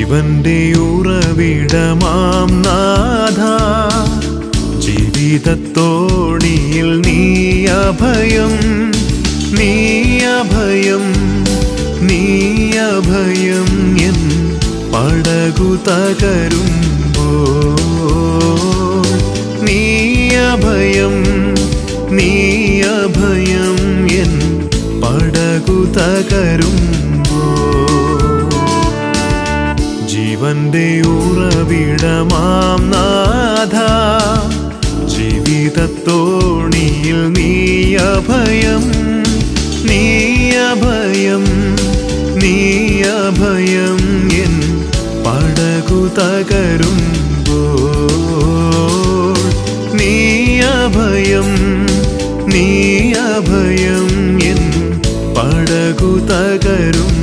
ജീവന്റെ ഉറവിടമാം നാഥ ജീവിതത്തോണിയിൽ നീ അഭയം നീ അഭയം നീ അഭയം എൻ പടകു തകരുമ്പോ നീ അഭയം നീ അഭയം എൻ പടകു തകരുമ്പോ ജീവന്റെ ഉറവിടമാം നാഥ ജീവിതത്തോണിയിൽ നീ അഭയം നീ അഭയം നീ അഭയം എൻ പടകു തകരുമ്പോൾ നീ അഭയം നീ അഭയം എൻ പടകു തകരും